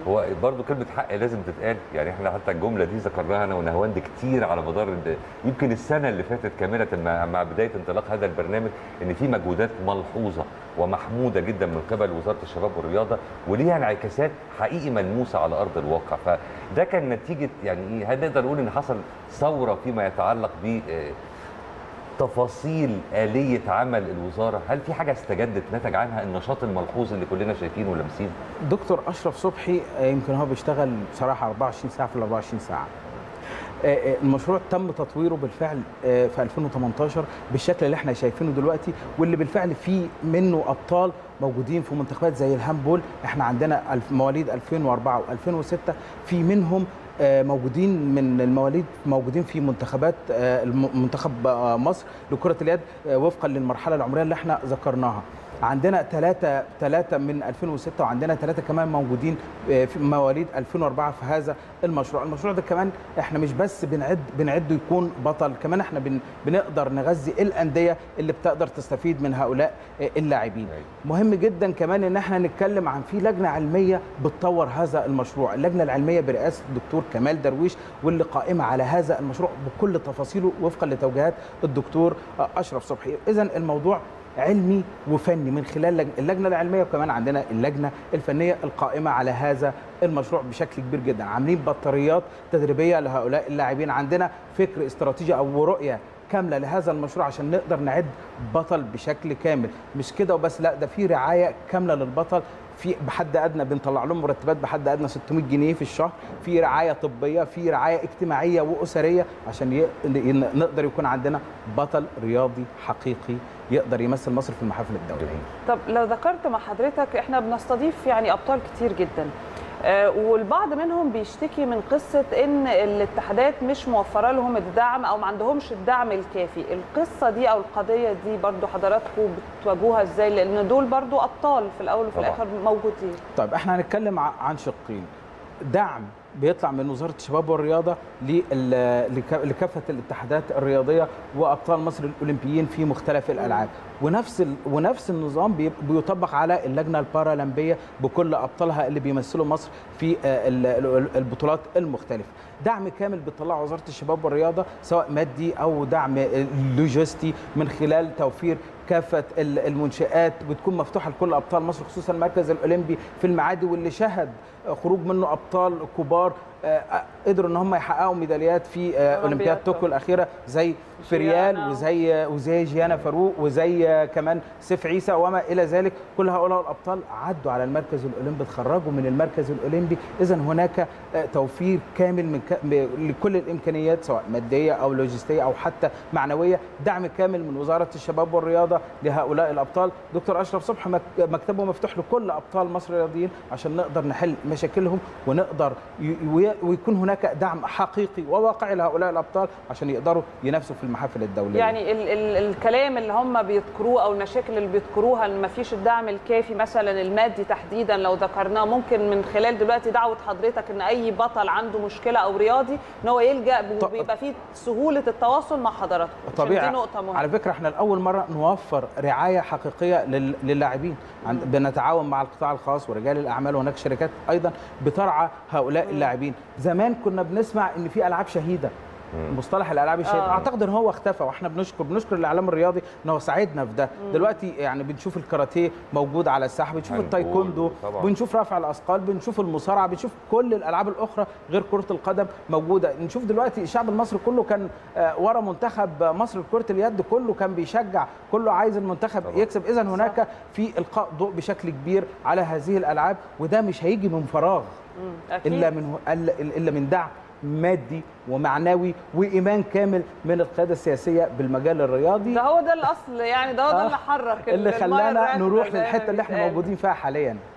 هو برضو كلمة حق لازم تتقال يعني احنا حتى الجملة دي ذكرناها انا ونهواند كتير على مدار ال- يمكن السنة اللي فاتت كاملة مع, مع بداية انطلاق هذا البرنامج ان في مجهودات ملحوظة ومحمودة جدا من قبل وزارة الشباب والرياضة وليها انعكاسات حقيقي ملموسة على ارض الواقع فده كان نتيجة يعني ايه هل نقدر نقول ان حصل ثورة فيما يتعلق ب آه، تفاصيل آلية عمل الوزارة هل في حاجة استجدت نتج عنها النشاط الملحوظ اللي كلنا شايفينه ولامسينه دكتور اشرف صبحي آه، يمكن هو بيشتغل بصراحه 24 ساعه في ال 24 ساعه آه، آه، المشروع تم تطويره بالفعل آه، في 2018 بالشكل اللي احنا شايفينه دلوقتي واللي بالفعل فيه منه ابطال موجودين في منتخبات زي الهاندبول احنا عندنا الف- مواليد 2004 و2006 في منهم آه، موجودين من المواليد موجودين في منتخبات آه، الم- منتخب آه، مصر لكرة اليد آه، وفقا للمرحلة العمرية اللي احنا ذكرناها عندنا ثلاثة ثلاثة من 2006 وعندنا ثلاثة كمان موجودين آه، في مواليد 2004 في هذا المشروع، المشروع ده كمان احنا مش بس بنعد بنعده يكون بطل، كمان احنا بن بنقدر نغذي الأندية اللي بتقدر تستفيد من هؤلاء آه، اللاعبين. مهم جدا كمان ان احنا نتكلم عن في لجنة علمية بتطور هذا المشروع، اللجنة العلمية برئاسة الدكتور كمال درويش واللي قائمة على هذا المشروع بكل تفاصيله وفقا لتوجيهات الدكتور آه، أشرف صبحي، إذا الموضوع علمي وفني من خلال لج- اللجنه العلميه وكمان عندنا اللجنه الفنيه القائمه على هذا المشروع بشكل كبير جدا عاملين بطاريات تدريبيه لهؤلاء اللاعبين عندنا فكر استراتيجي او رؤيه كامله لهذا المشروع عشان نقدر نعد بطل بشكل كامل مش كده وبس لا ده في رعايه كامله للبطل في بحد ادنى بنطلع لهم مرتبات بحد ادنى 600 جنيه في الشهر في رعايه طبيه في رعايه اجتماعيه واسريه عشان ي... ي- نقدر يكون عندنا بطل رياضي حقيقي يقدر يمثل مصر في المحافل الدوليه طب لو ذكرت مع حضرتك احنا بنستضيف يعني ابطال كتير جدا آه، والبعض منهم بيشتكي من قصه ان الاتحادات مش موفره لهم الدعم او ما عندهمش الدعم الكافي القصه دي او القضيه دي برضو حضراتكم بتواجهوها ازاي لان دول برضو ابطال في الاول وفي طبعاً. الاخر موجودين طيب احنا هنتكلم ع- عن شقين دعم بيطلع من وزاره الشباب والرياضه لل- لك- لكافه الاتحادات الرياضيه وابطال مصر الاولمبيين في مختلف الالعاب ونفس ال... ونفس النظام بي- بيطبق على اللجنه البارالمبيه بكل ابطالها اللي بيمثلوا مصر في آه، ال- ال- البطولات المختلفه دعم كامل بتطلعه وزاره الشباب والرياضه سواء مادي او دعم لوجستي من خلال توفير كافه ال- المنشات بتكون مفتوحه لكل ابطال مصر خصوصا المركز الاولمبي في المعادي واللي شهد خروج منه ابطال كبار آه، قدروا ان هم يحققوا ميداليات في آه، اولمبياد طوكيو الاخيره زي فريال جيانا. وزي وزي جيانا فاروق وزي آه، كمان سيف عيسى وما الى ذلك كل هؤلاء الابطال عدوا على المركز الاولمبي اتخرجوا من المركز الاولمبي اذا هناك آه، توفير كامل من ك... م- لكل الامكانيات سواء ماديه او لوجستيه او حتى معنويه دعم كامل من وزاره الشباب والرياضه لهؤلاء الابطال دكتور اشرف صبحي مك- مكتبه مفتوح لكل ابطال مصر الرياضيين عشان نقدر نحل مشاكلهم ونقدر ي... وي- ويكون هناك دعم حقيقي وواقعي لهؤلاء الابطال عشان يقدروا ينافسوا في المحافل الدوليه يعني ال ال الكلام اللي هم بيذكروه او المشاكل اللي بيذكروها ان ما فيش الدعم الكافي مثلا المادي تحديدا لو ذكرناه ممكن من خلال دلوقتي دعوه حضرتك ان اي بطل عنده مشكله او رياضي ان هو يلجا ب- طب- وبيبقى فيه سهوله التواصل مع حضراتكم عشان طبيعي دي نقطه مهمه على فكره احنا لاول مره نوفر رعايه حقيقيه لل- للاعبين عند- بنتعاون مع القطاع الخاص ورجال الاعمال وهناك شركات ايضا بترعى هؤلاء اللاعبين زمان كنا بنسمع ان في العاب شهيده مصطلح الالعاب الشهيده آه. اعتقد ان هو اختفى واحنا بنشكر بنشكر الاعلام الرياضي ان هو ساعدنا في ده دلوقتي يعني بنشوف الكاراتيه موجود على الساحه بنشوف هاندبول التايكوندو طبعاً. بنشوف رفع الاثقال بنشوف المصارعه بنشوف كل الالعاب الاخرى غير كره القدم موجوده نشوف دلوقتي الشعب المصري كله كان آه، ورا منتخب مصر لكره اليد كله كان بيشجع كله عايز المنتخب طبعاً. يكسب اذا هناك في القاء ضوء بشكل كبير على هذه الالعاب وده مش هيجي من فراغ مم. أكيد. الا من الا إلا من دعم مادي ومعنوي وايمان كامل من القياده السياسيه بالمجال الرياضي ده هو ده الاصل يعني ده هو ده آه، اللي حرك اللي المايه خلانا الراكدة نروح زي ما للحته اللي احنا بيتقال. موجودين فيها حاليا